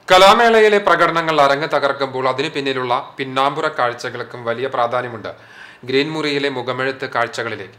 കലാമേളയിലെ പ്രകടനങ്ങൾ അരങ്ങ് തകർക്കുമ്പോൾ അതിനു പിന്നിലുള്ള പിന്നാമ്പുറ കാഴ്ചകൾക്കും വലിയ പ്രാധാന്യമുണ്ട് ഗ്രീൻ മുറിയിലെ മുഖമെഴുത്ത് കാഴ്ചകളിലേക്ക്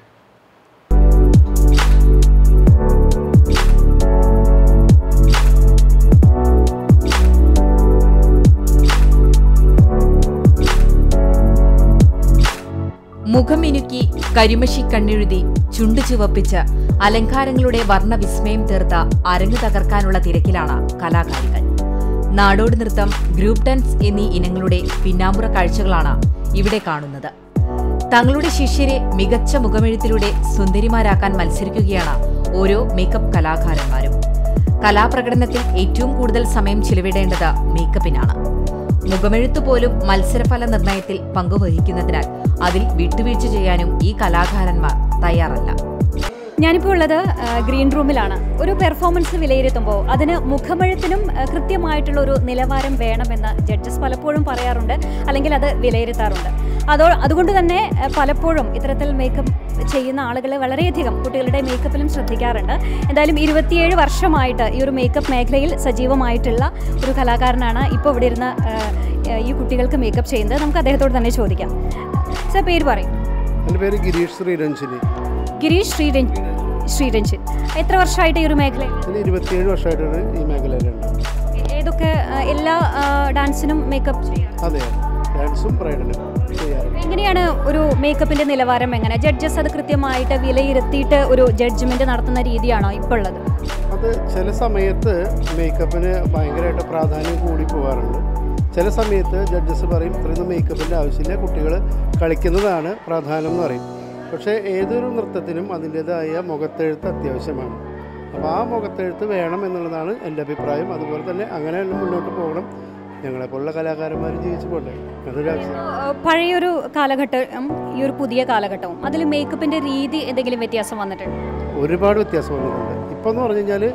മുഖമിനുക്കി കരിമഷി കണ്ണെഴുതി ചുണ്ടു ചുവപ്പിച്ച് അലങ്കാരങ്ങളുടെ വർണ്ണവിസ്മയം തീർത്ത അരങ്ങു തകർക്കാനുള്ള തിരക്കിലാണ് കലാകാരികൾ നാടോടി നൃത്തം ഗ്രൂപ്പ് ഡാൻസ് എന്നീ ഇനങ്ങളുടെ പിന്നാമ്പുറ കാഴ്ചകളാണ് ഇവിടെ കാണുന്നത് തങ്ങളുടെ ശിഷ്യരെ മികച്ച മുഖമെഴുത്തിലൂടെ സുന്ദരിമാരാക്കാൻ മത്സരിക്കുകയാണ് ഓരോ മേക്കപ്പ് കലാകാരന്മാരും കലാപ്രകടനത്തിൽ ഏറ്റവും കൂടുതൽ സമയം ചിലവിടേണ്ടത് മേക്കപ്പിനാണ് മുഖമെഴുത്ത് പോലും മത്സരഫല നിർണയത്തിൽ പങ്കുവഹിക്കുന്നതിനാൽ അതിൽ വിട്ടുവീഴ്ച ചെയ്യാനും ഈ കലാകാരന്മാർ തയ്യാറല്ല ഞാനിപ്പോൾ ഉള്ളത് ആ, ഗ്രീൻ റൂമിലാണ് ഒരു പെർഫോമൻസ് വിലയിരുത്തുമ്പോൾ അതിന് മുഖമെഴുത്തിനും ആ, കൃത്യമായിട്ടുള്ള ഒരു നിലവാരം വേണമെന്ന് ജഡ്ജസ് പലപ്പോഴും പറയാറുണ്ട് അല്ലെങ്കിൽ അത് വിലയിരുത്താറുണ്ട് അതോ അതുകൊണ്ട് തന്നെ ആ, പലപ്പോഴും ഇത്തരത്തിൽ മേക്കപ്പ് ചെയ്യുന്ന ആളുകൾ വളരെയധികം കുട്ടികളുടെ മേക്കപ്പിലും ശ്രദ്ധിക്കാറുണ്ട് എന്തായാലും ഇരുപത്തിയേഴ് വർഷമായിട്ട് ഈ ഒരു മേക്കപ്പ് മേഖലയിൽ സജീവമായിട്ടുള്ള ഒരു കലാകാരനാണ് ഇപ്പോൾ ഇവിടെ ഇരുന്ന് ആ, ഈ കുട്ടികൾക്ക് മേക്കപ്പ് ചെയ്യുന്നത് നമുക്ക് അദ്ദേഹത്തോട് തന്നെ ചോദിക്കാം സാർ പേര് പറയും എൻ്റെ പേര് ഗിരീഷ് ശ്രീരഞ്ജിനി ഗിരീഷ് ശ്രീരഞ്ജ് ശ്രീരഞ്ജൻ എത്ര വർഷമായിട്ട് ഈ ഒരു മേഖലയിൽ ഞാൻ ഇരുപത്തിയേഴ് വർഷമായിട്ടാണ് ഈ മേഖലയിലുണ്ട് ഏതൊക്കെ ആ, എല്ലാ ആ, ഡാൻസിനും മേക്കപ്പ് ചെയ്യാം അതെ ഡാൻസും ബ്രൈഡലും ചെയ്യാറുണ്ട് എങ്ങനെയാണ് ഒരു മേക്കപ്പിന്റെ നിലവാരം എങ്ങനെ ജഡ്ജസ് അത് കൃത്യമായിട്ട് വിലയിരുത്തിയിട്ട് ഒരു ജഡ്ജ്മെന്റ് നടത്തുന്ന രീതിയാണോ ഇപ്പോൾ ഉള്ളത് അത് ചില സമയത്ത് മേക്കപ്പിന് ഭയങ്കരമായിട്ട് പ്രാധാന്യം കൂടി പോകാറുണ്ട് ചില സമയത്ത് ജഡ്ജസ് പറയും ഇത്രയൊന്നും മേക്കപ്പിൻ്റെ ആവശ്യമില്ല കുട്ടികൾ കളിക്കുന്നതാണ് പ്രാധാന്യം എന്ന് പറയും പക്ഷേ ഏതൊരു നൃത്തത്തിനും അതിൻ്റേതായ മുഖത്തെഴുത്ത് അത്യാവശ്യമാണ് അപ്പോൾ ആ മുഖത്തെഴുത്ത് വേണം എന്നുള്ളതാണ് എൻ്റെ അഭിപ്രായം അതുപോലെ തന്നെ അങ്ങനെ തന്നെ മുന്നോട്ട് പോകണം ഞങ്ങളെപ്പോലുള്ള കലാകാരന്മാർ ജീവിച്ചു പോകണ്ടേ അതൊരു ആവശ്യം ആ, പഴയൊരു കാലഘട്ടം ഈ ഒരു പുതിയ കാലഘട്ടവും അതിൽ മേക്കപ്പിന്റെ രീതി എന്തെങ്കിലും വ്യത്യാസം വന്നിട്ടുണ്ട് ഒരുപാട് വ്യത്യാസം വന്നിട്ടുണ്ട് ഇപ്പോൾ എന്ന് പറഞ്ഞു കഴിഞ്ഞാൽ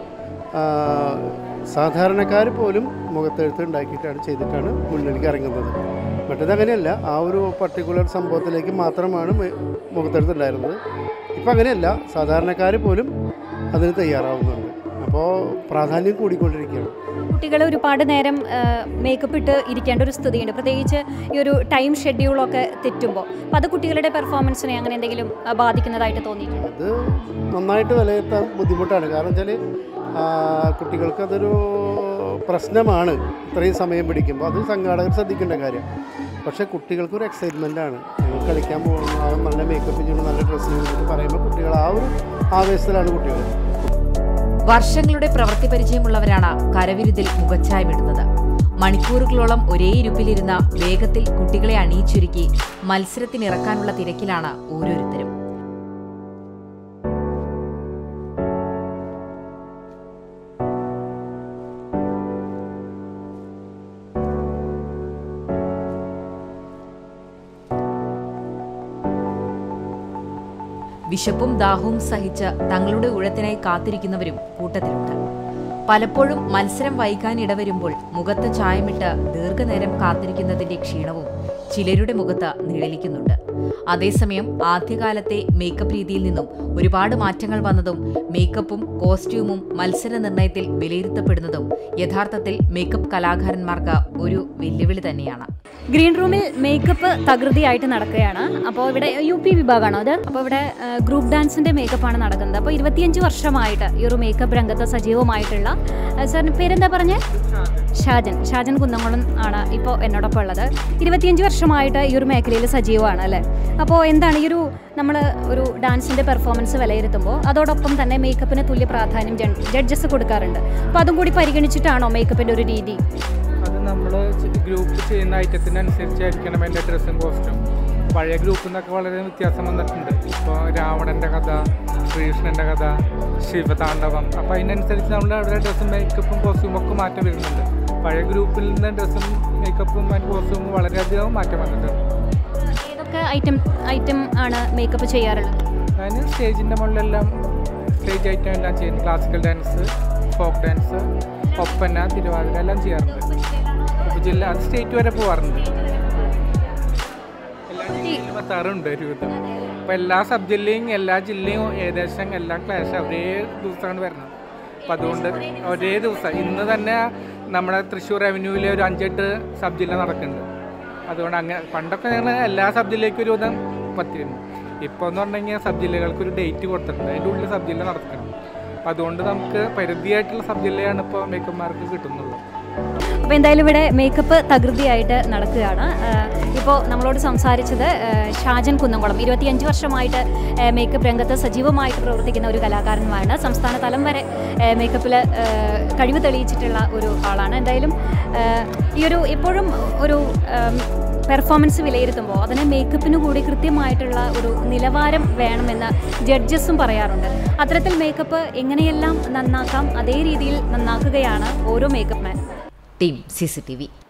സാധാരണക്കാർ പോലും മുഖത്തെഴുത്ത് ഉണ്ടാക്കിയിട്ടാണ് ചെയ്തിട്ടാണ് മുന്നിലേക്ക് ഇറങ്ങുന്നത് മറ്റേത് അങ്ങനെയല്ല ആ ഒരു പർട്ടിക്കുലർ സംഭവത്തിലേക്ക് മാത്രമാണ് മെ- മുഖത്തെഴുത്ത് ഉണ്ടായിരുന്നത് ഇപ്പം അങ്ങനെയല്ല സാധാരണക്കാർ പോലും അതിന് തയ്യാറാവുന്നുണ്ട് അപ്പോൾ പ്രാധാന്യം കൂടിക്കൊണ്ടിരിക്കുകയാണ് കുട്ടികൾ ഒരുപാട് നേരം മേക്കപ്പ് ഇട്ട് ഇരിക്കേണ്ട ഒരു സ്ഥിതിയുണ്ട് പ്രത്യേകിച്ച് ഈ ഒരു ടൈം ഷെഡ്യൂളൊക്കെ തെറ്റുമ്പോൾ അപ്പോൾ അത് കുട്ടികളുടെ പെർഫോമൻസിനെ അങ്ങനെ എന്തെങ്കിലും ആ, ബാധിക്കുന്നതായിട്ട് തോന്നിയിട്ടുണ്ട് അത് നന്നായിട്ട് വിലയിരുത്താൻ ബുദ്ധിമുട്ടാണ് കാരണം വെച്ചാൽ കുട്ടികൾക്ക് അതൊരു പ്രശ്നമാണ് ഇത്രയും സമയം പിടിക്കുമ്പോൾ അത് സംഘാടകർ ശ്രദ്ധിക്കേണ്ട കാര്യം പക്ഷേ കുട്ടികൾക്കൊരു എക്സൈറ്റ്മെൻ്റ് ആണ് ഞങ്ങൾ കളിക്കാൻ പോകുന്നു ആ നല്ല മേക്കപ്പ് ചെയ്യണം നല്ല ഡ്രസ്സ് ചെയ്യണം പറയുമ്പോൾ കുട്ടികൾ ആ ഒരു ആവേശത്തിലാണ് കുട്ടികൾ വർഷങ്ങളുടെ പ്രവൃത്തി പരിചയമുള്ളവരാണ് കരവിരുതിൽ മുഖച്ഛായമിടുന്നത് മണിക്കൂറുകളോളം ഒരേ ഇരുപ്പിലിരുന്ന വേഗത്തിൽ കുട്ടികളെ അണിയിച്ചൊരുക്കി മത്സരത്തിനിറക്കാനുള്ള തിരക്കിലാണ് ഓരോരുത്തരും വിശപ്പും ദാഹവും സഹിച്ച് തങ്ങളുടെ ഊഴത്തിനായി കാത്തിരിക്കുന്നവരും കൂട്ടത്തിലുണ്ട് പലപ്പോഴും മത്സരം വൈകാൻ ഇടവരുമ്പോൾ മുഖത്ത് ചായമിട്ട് ദീർഘനേരം കാത്തിരിക്കുന്നതിന്റെ ക്ഷീണവും ചിലരുടെ മുഖത്ത് നിഴലിക്കുന്നുണ്ട് അതേസമയം ആദ്യകാലത്തെ മേക്കപ്പ് രീതിയിൽ നിന്നും ഒരുപാട് മാറ്റങ്ങൾ വന്നതും മേക്കപ്പും കോസ്റ്റ്യൂമും മത്സര നിർണയത്തിൽ വിലയിരുത്തപ്പെടുന്നതും യഥാർത്ഥത്തിൽ മേക്കപ്പ് കലാകാരന്മാർക്ക് ഒരു വെല്ലുവിളി തന്നെയാണ് ഗ്രീൻ റൂമിൽ മേക്കപ്പ് തകൃതിയായിട്ട് നടക്കുകയാണ് അപ്പോൾ ഇവിടെ യു പി വിഭാഗമാണോ അത് അപ്പോൾ ഇവിടെ ആ, ഗ്രൂപ്പ് ഡാൻസിൻ്റെ മേക്കപ്പാണ് നടക്കുന്നത് അപ്പോൾ ഇരുപത്തിയഞ്ച് വർഷമായിട്ട് ഈ ഒരു മേക്കപ്പ് രംഗത്ത് സജീവമായിട്ടുള്ള ആ, സാറിന് പേരെന്താ പറഞ്ഞേ ഷാജൻ ഷാജൻ കുന്നംകുളം ആണ് ഇപ്പോൾ എന്നോടൊപ്പം ഉള്ളത് ഇരുപത്തിയഞ്ച് വർഷമായിട്ട് ഈ ഒരു മേഖലയിൽ സജീവമാണ് അല്ലേ അപ്പോൾ എന്താണ് ഈ ഒരു നമ്മൾ ഒരു ഡാൻസിൻ്റെ പെർഫോമൻസ് വിലയിരുത്തുമ്പോൾ അതോടൊപ്പം തന്നെ മേക്കപ്പിന് തുല്യ പ്രാധാന്യം ജഡ്ജസ് കൊടുക്കാറുണ്ട് അപ്പോൾ അതും കൂടി പരിഗണിച്ചിട്ടാണോ മേക്കപ്പിൻ്റെ ഒരു രീതി അത് നമ്മൾ ഗ്രൂപ്പ് ചെയ്യുന്ന ഐറ്റത്തിനനുസരിച്ചായിരിക്കണം എൻ്റെ ഡ്രസ്സും കോസ്റ്റും പഴയ ഗ്രൂപ്പിൽ നിന്നൊക്കെ വളരെ വ്യത്യാസം വന്നിട്ടുണ്ട് ഇപ്പോൾ രാവണൻ്റെ കഥ ശ്രീകൃഷ്ണൻ്റെ കഥ ശിവതാണ്ഡവം അപ്പോൾ അതിനനുസരിച്ച് നമ്മൾ അവരുടെ ഡ്രസ്സും മേക്കപ്പും കോസ്റ്റ്യൂമും ഒക്കെ മാറ്റം വരുന്നുണ്ട് പഴയ ഗ്രൂപ്പിൽ നിന്ന് ഡ്രസ്സും മേക്കപ്പും ആൻഡ് കോസ്റ്റ്യൂമും വളരെയധികം മാറ്റം വന്നിട്ടുണ്ട് ഏതൊക്കെ ഐറ്റം ഐറ്റം ആണ് മേക്കപ്പ് ചെയ്യാറുള്ളത് അതിന് സ്റ്റേജിൻ്റെ മുകളിലെല്ലാം സ്റ്റേജ് ഐറ്റം എല്ലാം ചെയ്യുന്നു classical dance folk dance Oppana Thiruvathira എല്ലാം ചെയ്യാറുണ്ട് ഇപ്പോൾ ജില്ല അത് സ്റ്റേറ്റ് വരെ പോകാറുണ്ട് എല്ലാ ജില്ലയിലും ഇരുപത്താറുണ്ട് ഒരുവിധം അപ്പോൾ എല്ലാ സബ് ജില്ലയും എല്ലാ ജില്ലയും ഏകദേശം എല്ലാ ക്ലാഷ് ഒരേ ദിവസമാണ് വരുന്നത് അപ്പം അതുകൊണ്ട് ഒരേ ദിവസം ഇന്ന് തന്നെ നമ്മുടെ തൃശ്ശൂർ റവന്യൂവിലെ ഒരു അഞ്ചെട്ട് സബ് ജില്ല നടക്കുന്നുണ്ട് അതുകൊണ്ട് അങ്ങനെ പണ്ടൊക്കെ ഞങ്ങൾ എല്ലാ സബ് ജില്ലയ്ക്കും ഒരു വിധം പറ്റിയിരുന്നു ഇപ്പോൾ എന്ന് പറഞ്ഞെങ്കിൽ സബ് ജില്ലകൾക്ക് ഒരു ഡേറ്റ് കൊടുത്തിട്ടുണ്ട് അതിൻ്റെ ഉള്ളിൽ സബ് ജില്ല നടക്കണം അപ്പം അതുകൊണ്ട് നമുക്ക് പരിധിയായിട്ടുള്ള സബ് ജില്ലയാണ് ഇപ്പോൾ മേക്കന്മാർക്ക് കിട്ടുന്നുള്ളൂ അപ്പോൾ എന്തായാലും ഇവിടെ മേക്കപ്പ് തകൃതിയായിട്ട് നടക്കുകയാണ് ഇപ്പോൾ നമ്മളോട് സംസാരിച്ചത് ആ, ഷാജൻ കുന്നംകുളം ഇരുപത്തിയഞ്ച് വർഷമായിട്ട് ആ, മേക്കപ്പ് രംഗത്ത് സജീവമായിട്ട് പ്രവർത്തിക്കുന്ന ഒരു കലാകാരനുമാണ് സംസ്ഥാന തലം വരെ മേക്കപ്പിൽ കഴിവ് തെളിയിച്ചിട്ടുള്ള ഒരു ആളാണ് എന്തായാലും ആ, ഈ ഒരു എപ്പോഴും ഒരു ആം, പെർഫോമൻസ് വിലയിരുത്തുമ്പോൾ അതിന് മേക്കപ്പിന് കൂടി കൃത്യമായിട്ടുള്ള ഒരു നിലവാരം വേണമെന്ന് ജഡ്ജസും പറയാറുണ്ട് അത്തരത്തിൽ മേക്കപ്പ് എങ്ങനെയെല്ലാം നന്നാക്കാം അതേ രീതിയിൽ നന്നാക്കുകയാണ് ഓരോ മേക്കപ്പ് മാനും ടീം സി